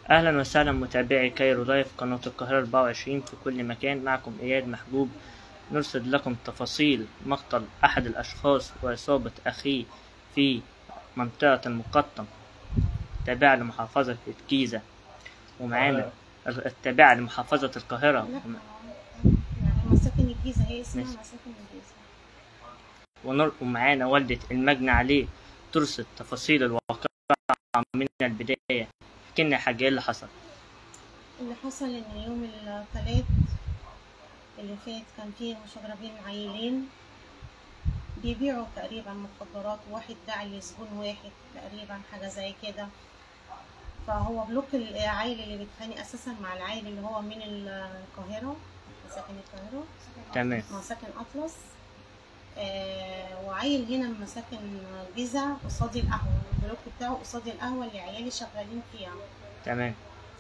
أهلا وسهلا متابعي كايرو لايف قناة القاهرة 24 في كل مكان معكم إياد محبوب نرصد لكم تفاصيل مقتل أحد الأشخاص وإصابة أخيه في منطقة المقطم التابعة لمحافظة الجيزة ومعانا التابعة لمحافظة القاهرة لا يعني مساكن الجيزة هي اسمها ماشي. مساكن الجيزة ونر- ومعانا والدة المجني عليه ترصد تفاصيل الواقعة من البداية احكي لنا يا حاجة ايه اللي حصل اللي حصل ان يوم الثلاث اللي فات كان فيه مشاغبين عيلين بيبيعوا تقريبا مخدرات واحد داعي لزبون واحد تقريبا حاجة زي كده فهو بلوك العيل اللي بيتخانق اساسا مع العيل اللي هو من القاهرة ساكن القاهرة تمام مع ساكن اطلس آه وعيل هنا من مساكن الجيزة قصاد القهوة البلوك بتاعه قصاد القهوة اللي عيالي شغالين فيها تمام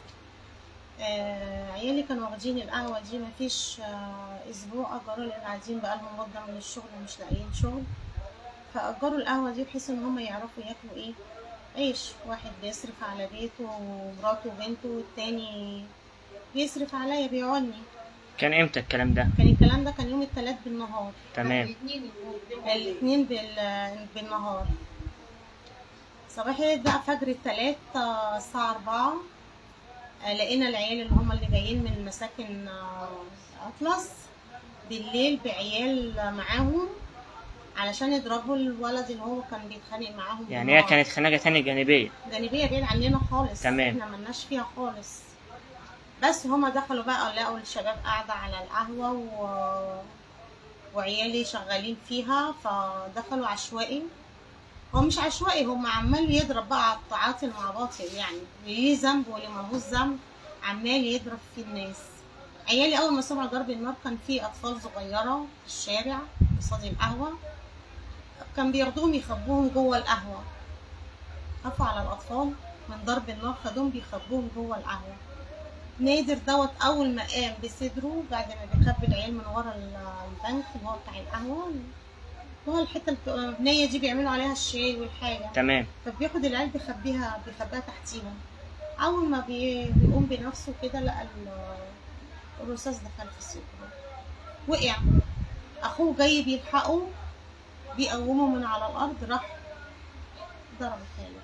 آه عيالي كانوا واخدين القهوة دي مفيش آه أسبوع أجروا لأن قاعدين بقالهم مدة من الشغل ومش لاقيين شغل فأجروا القهوة دي بحيث إن هما يعرفوا ياكلوا إيه عيش واحد بيصرف على بيته ومراته وبنته والتاني بيصرف عليا بيعوني كان امتى الكلام ده كان الكلام ده كان يوم التلات بالنهار تمام الاثنين بال... بالنهار صباحية بقى فجر التلات آه، الساعة أربعة آه، لقينا العيال اللي هم اللي جايين من مساكن آه، أطلس بالليل بعيال معاهم علشان يضربوا الولد اللي هو كان بيتخانق معاهم يعني هي بالنهار. كانت خناقة تانية جانبية جانبية بعيد عننا خالص تمام. احنا ملناش فيها خالص بس هما دخلوا بقى لقوا الشباب قاعدة على القهوة و... وعيالي شغالين فيها فدخلوا عشوائي هو مش عشوائي هم عمال يضرب بقى على التعاطي مع باطل يعني اللي ليه ذنب واللي ملهوش ذنب عمال يضرب في الناس عيالي اول ما سمعوا ضرب النار كان في اطفال صغيره في الشارع قصاد القهوه كان بياخدوهم يخبوهم جوه القهوه خافوا على الاطفال من ضرب النار خدوهم بيخبوهم جوه القهوه نادر دوت اول ما قام بصدره بعد ما بيخبي العيال من ورا البنك اللي هو بتاع القهوه اللي هو الحته اللي بتبقى مبنيه دي بيعملوا عليها الشاي والحاجه تمام فبياخد العيال بيخبيها بيخبيها تحتيهم اول ما بي... بيقوم بنفسه كده لقى ال- الرصاص دخل في صدره وقع اخوه جاي بيلحقه بيقومه من على الارض راح ضرب خاله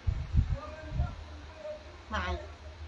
معاه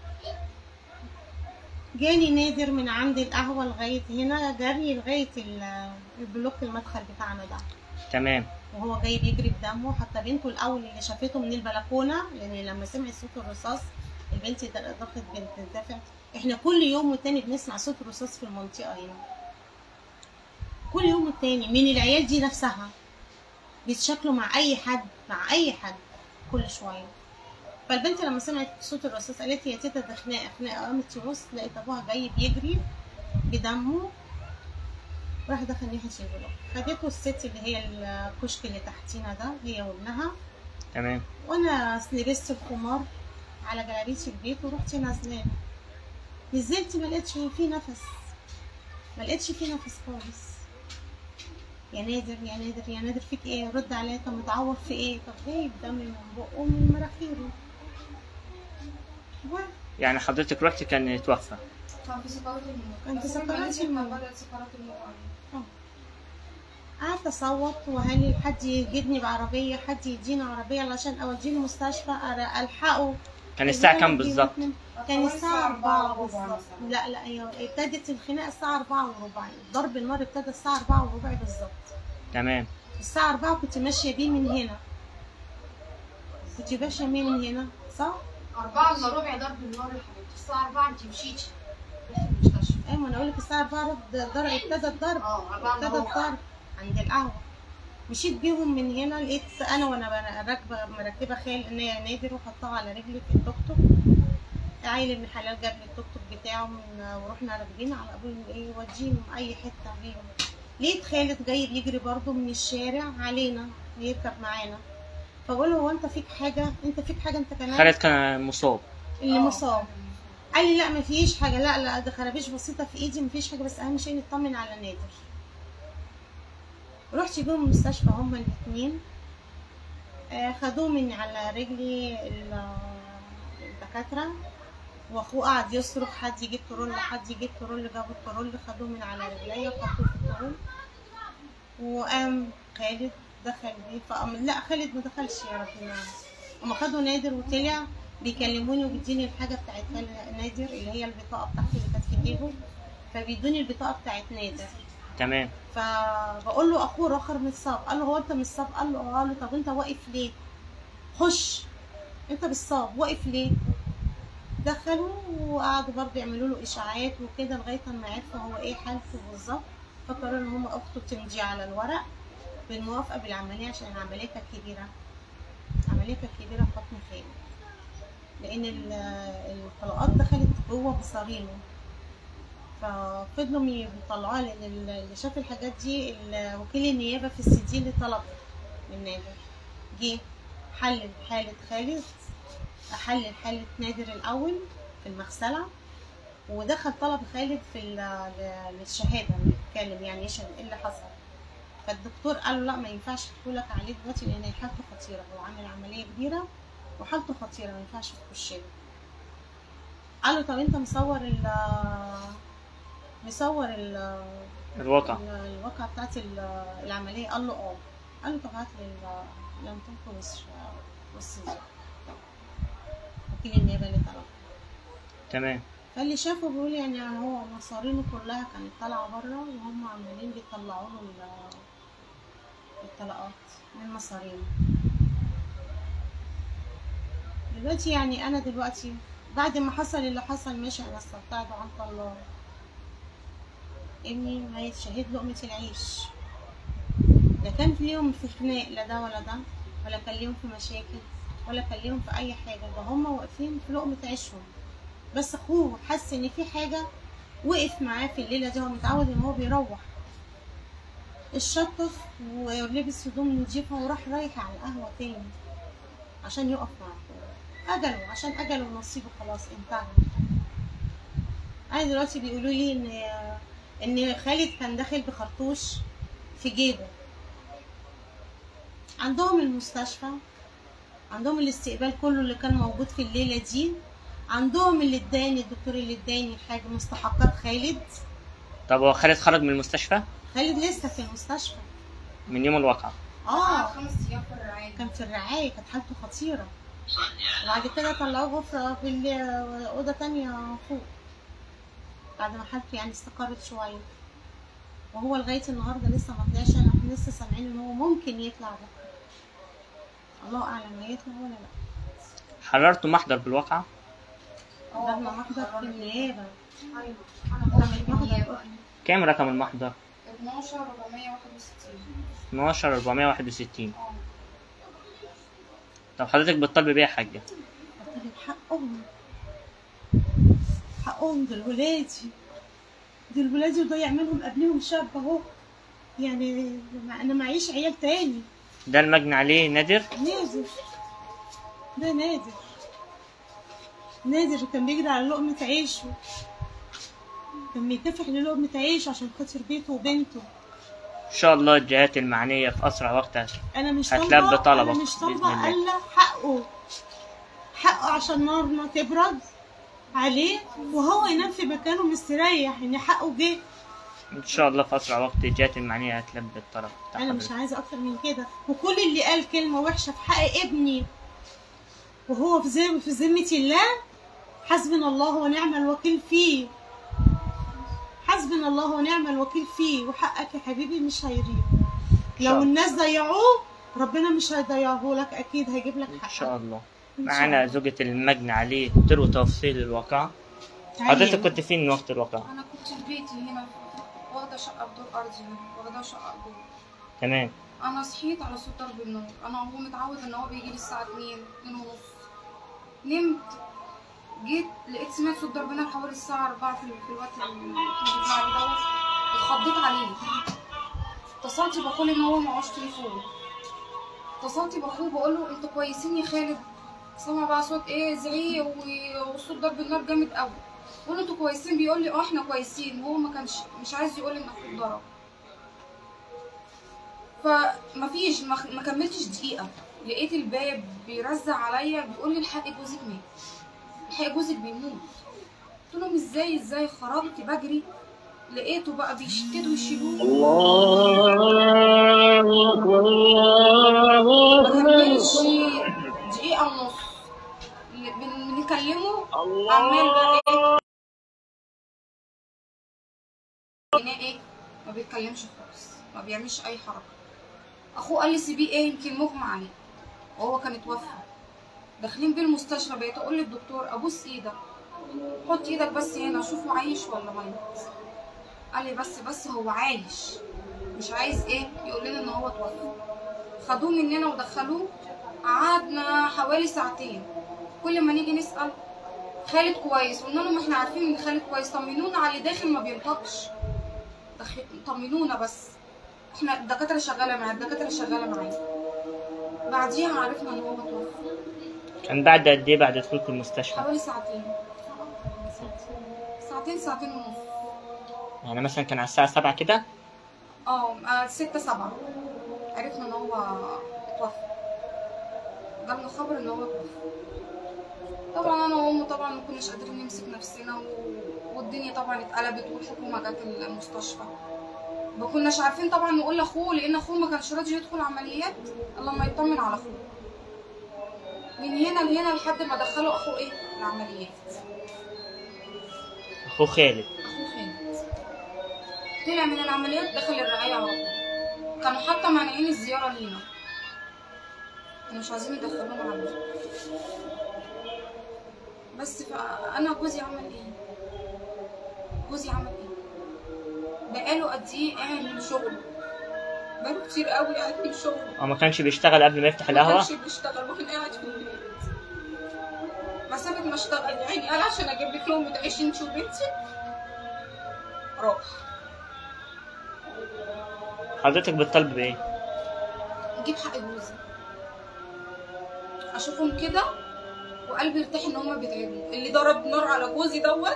جاني نادر من عند القهوة لغاية هنا جري لغاية ال- البلوك المدخل بتاعنا ده تمام وهو جاي بيجري بدمه حتى بنته الاول اللي شافته من البلكونه لان لما سمعت صوت الرصاص البنت د- ضخت بنت دافع احنا كل يوم والتاني بنسمع صوت الرصاص في المنطقه هنا كل يوم والتاني من العيال دي نفسها بيتشكلوا مع اي حد مع اي حد كل شويه فالبنت لما سمعت صوت الرصاص قالت لي يا تيتا ده خناقه خناقه قامت تبص لقيت ابوها جاي بيجري بدمه راح دخل ناحية البلوك خدته الست اللي هي الكشك اللي تحتينا ده هي وابنها تمام وانا لبست الخمار على جلابية البيت ورحت نازلة نزلت ما لقيتش فيه نفس ما لقيتش فيه نفس خالص يا نادر يا نادر يا نادر فيك ايه رد عليا طب متعور في ايه طب جايب دم من بقه ومن مناخيره و- يعني حضرتك رحت كان يتوفى كان في سكرات الموت كان في بس سكرات المنازل كان الموت. بدأت سكرات الموت عليه. قعدت اصوت وهل حد يجيبني بعربيه حد يديني عربيه علشان اوديه المستشفى أر- الحقه كان الساعة كام بالظبط كان الساعة أربعة وربع بالظبط مثلاً. لا لا هي ابتدت الخناقة الساعة أربعة وربع ضرب النار ابتدى الساعة أربعة وربع بالظبط تمام الساعة أربعة كنت ماشية بيه من هنا كنت ماشية بيه من هنا صح؟ أربعة إلا ربع ضرب النار يا حبيبتي الساعة أربعة أنتي مشيتي رحتي المستشفى أيوة أنا أقول لك الساعة أربعة ضرب ابتدى الضرب اه أربعة إلا ابتدى ربع الضرب عند القهوة مشيت بيهم من هنا لقيت انا وانا بر- راكبه مركبه خال ان هي نادر وحطها على رجلي في التوك توك عيل ابن حلال جاب لي التوك توك بتاعه من ورحنا راكبين على ابوي ايه وديهم اي حته بيهم لقيت خالد جاي بيجري برضه من الشارع علينا يركب معانا فبقول له هو انت فيك حاجه انت فيك حاجه انت كمان خالد كان مصاب اللي آه. مصاب قال لي لا مفيش حاجه لا لا ده خرابيش بسيطه في ايدي مفيش حاجه بس اهم شيء نطمن على نادر رحت بيهم المستشفى هما الاثنين خدوه من على رجلي ال- الدكاتره واخوه قعد يصرخ حد يجيب ترول حد يجيب ترول جابوا الترول خدوه من على رجليا وحطوه في الترول وقام خالد دخل بيه فقام لا خالد ما دخلش يا ربنا اما خدوا نادر وطلع بيكلموني وبيديني الحاجه بتاعت خال- نادر اللي هي البطاقه بتاعتي اللي كانت في جيبه فبيدوني البطاقه بتاعت نادر تمام فبقول له اخوه الاخر متصاب قال له هو انت متصاب قال له اه قال له طب انت واقف ليه خش انت بالصاب واقف ليه دخلوا وقعدوا برضه يعملوا له اشاعات وكده لغايه ما عرفوا هو ايه حالته بالظبط فقرروا ان هم اخته تمضي على الورق بالموافقه بالعمليه عشان العمليه كانت كبيره العمليه كانت كبيره في بطن خالد لان ال- الطلقات دخلت جوه بصرينه ففضلوا يطلعوها لان ال- اللي شاف الحاجات دي ال- وكيل النيابه في السجل اللي طلب من نادر جه حلل حاله خالد حلل حاله نادر الاول في المغسله ودخل طلب خالد في ال- ل- للشهاده يتكلم يعني يشهد ايه اللي حصل فالدكتور قال له لا ما ينفعش تقولك عليه دلوقتي لان هي حالته خطيره هو عامل عمليه كبيره وحالته خطيره ما ينفعش تخش له قال له طب انت مصور ال مصور ال الواقع ال- الواقعة بتاعت ال- العملية قال له اه قال له طب هات لي ال- لمتوك وش والسجن وكيل النيابة اللي طلب تمام فاللي شافه بيقول يعني هو مصارينه كلها كانت طالعة بره وهم عمالين بيطلعوا له ال- الطلقات من مصارينه دلوقتي يعني انا دلوقتي بعد ما حصل اللي حصل ماشي انا استمتعت وعنت الله ابني ما يتشهد لقمة العيش لا كان في ليهم في خناق لا ده ولا ده ولا كان ليهم في مشاكل ولا كان ليهم في اي حاجة ده هما واقفين في لقمة عيشهم بس اخوه حس ان في حاجة وقف معاه في الليلة دي هو متعود ان هو بيروح اتشطف ولبس هدوم نضيفة وراح رايح على القهوة تاني عشان يقف مع اخوه اجله عشان اجله ونصيبه خلاص انتهى انا دلوقتي بيقولوا لي ان ان خالد كان داخل بخرطوش في جيبه عندهم المستشفى عندهم الاستقبال كله اللي كان موجود في الليله دي عندهم اللي اداني الدكتور اللي اداني حاجه مستحقات خالد طب هو خالد خرج من المستشفى خالد لسه في المستشفى من يوم الواقعة اه خمس ايام في الرعايه كان في الرعايه كانت حالته خطيره وبعد كده طلعوه في في ال- اوضه تانية فوق بعد ما حالته يعني استقرت شويه وهو لغايه النهارده لسه ما طلعش انا إحنا لسه سامعين ان هو ممكن يطلع بكره الله اعلم هيطلع ولا لا حررتوا محضر بالواقعة حضرنا محضر في النيابه ايوه انا قلت محضر النيابه كام رقم المحضر 12 461 12 461 اه طب حضرتك بتطالبي بيه يا حاجة طيب حقهم حقهم دول ولادي دول ولادي وضيع منهم قبلهم شاب اهو يعني انا معيش عيال تاني ده المجني عليه نادر نادر ده نادر نادر كان بيجري على لقمة عيشه كان بيكافح للقمة عيش عشان خاطر بيته وبنته ان شاء الله الجهات المعنية في اسرع وقت انا مش هتلبي طالبة طلبك انا مش بإذن طالبة الله. الا حقه حقه عشان نارنا تبرد عليه وهو ينام في مكانه مستريح ان حقه جه ان شاء الله في اسرع وقت الجهات المعنية هتلبي الطلب بتاع انا مش حضرتك. عايزه اكتر من كده وكل اللي قال كلمه وحشه في حق ابني وهو في زي في ذمه الله حسبنا الله ونعم الوكيل فيه حسبنا الله ونعم الوكيل فيه وحقك يا حبيبي مش هيضيع شاء لو الله. الناس ضيعوه ربنا مش هيضيعه لك اكيد هيجيب لك ان حقك شاء الله إن شاء معانا الله. زوجة المجني عليه تروي تفصيل الواقعة تعالي. حضرتك كنت فين من وقت الواقعة انا كنت في بيتي هنا في- واخده شقه بدور ارضي هنا واخده شقه ايجار تمام انا صحيت على صوت ضرب النار انا هو متعود ان هو بيجي لي الساعه 2 2 ونص نمت جيت لقيت سمعت صوت ضرب نار حوالي الساعه 4 في, في الوقت اللي احنا بنسمع عليه دوت اتخضيت عليه اتصلت باخوه ان هو معهوش تليفون اتصلت باخوه بقول له انتوا كويسين يا خالد سمع بقى صوت ايه زعيق و- وصوت ضرب النار جامد قوي بقول له انتوا كويسين بيقول لي اه احنا كويسين وهو ما كانش مش عايز يقول لي انك اتضرب فمفيش ما ما كملتش دقيقة لقيت الباب بيرزع عليا بيقول لي الحق جوزك مات الحقي جوزك بيموت قلت لهم ازاي ازاي خرجت بجري لقيته بقى بيشتدوا يشيلوه الله أكبر الله ما كملش دقيقة ونص اللي بن- بنكلمه عمال بقى ايه هنا ايه ما بيتكلمش خالص ما بيعملش اي حركة اخوه قال لي سيبيه ايه يمكن مغمى عليه وهو كان اتوفى داخلين بيه المستشفى بقيت اقول للدكتور ابوس ايدك حط ايدك بس هنا شوفه عايش ولا ميت قال لي بس بس هو عايش مش عايز ايه يقول لنا ان هو توفى خدوه مننا ودخلوه قعدنا حوالي ساعتين كل ما نيجي نسأل خالد كويس قلنا لهم احنا عارفين ان خالد كويس طمنونا على اللي داخل ما بينطقش دخل- طمنونا بس احنا الدكاترة شغالة معاه الدكاترة شغالة معاه بعديها عرفنا ان هو توفى كان بعد قد إيه بعد دخولكم المستشفى؟ حوالي ساعتين ساعتين ساعتين ونص يعني مثلا كان على الساعة سبعة كده اه آه، ستة سبعة عرفنا ان هو اتوفى جالنا خبر ان هو اتوفى طبعا انا وامه طبعا ما كناش قادرين نمسك نفسنا و... والدنيا طبعا اتقلبت والحكومه جت المستشفى ما كناش عارفين طبعا نقول لاخوه لان اخوه ما كانش راضي يدخل عمليات الا لما يطمن على اخوه من هنا لهنا لحد ما دخلوا اخوه ايه العمليات أخوه خالد اخوه خالد طلع من العمليات دخل الرعاية على طول كانوا حتى مانعين الزيارة لينا كانوا مش عايزين يدخلونا العملية بس فأنا جوزي عمل ايه؟ جوزي عمل ايه؟ بقاله قد ايه قاعد من شغله بقاله كتير قوي قاعد من شغله هو ما كانش بيشتغل قبل ما يفتح ما القهوة كانش بيشتغل وكان قاعد في البيت مسافة ما اشتغل يعني قال عشان اجيب لك لقمة عيش انت وبنتي راح حضرتك بتطالب بإيه؟ اجيب حق جوزي اشوفهم كده وقلبي يرتاح ان هما بيتعبوا اللي ضرب نار على جوزي دوت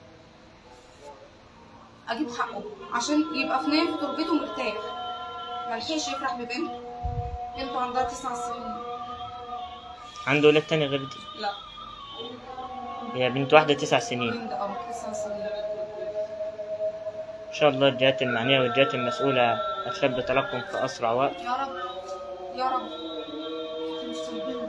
اجيب حقه عشان يبقى في نايم في تربته مرتاح ملحقش يفرح ببنته بنته عندها تسع سنين عنده ولاد تاني غير دي لا هي بنت واحدة تسع سنين بنت اه تسع سنين إن شاء الله الجهات المعنية والجهات المسؤولة هتثبت طلبكم في أسرع وقت يا رب يا رب مش ربنا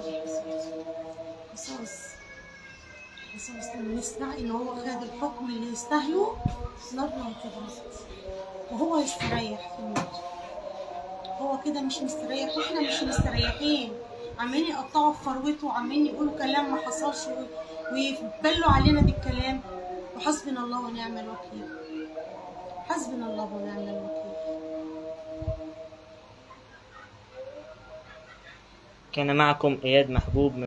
قصاص قصاص لما يستحق ان هو خد الحكم اللي يستاهله نرجع كده وهو يستريح في الموت هو كده مش مستريح واحنا مش مستريحين عمالين يقطعوا في فروته وعمالين يقولوا كلام ما حصلش و- ويبلوا علينا بالكلام وحسبنا الله ونعم الوكيل حسبنا الله ونعم الوكيل كان معكم إياد محبوب من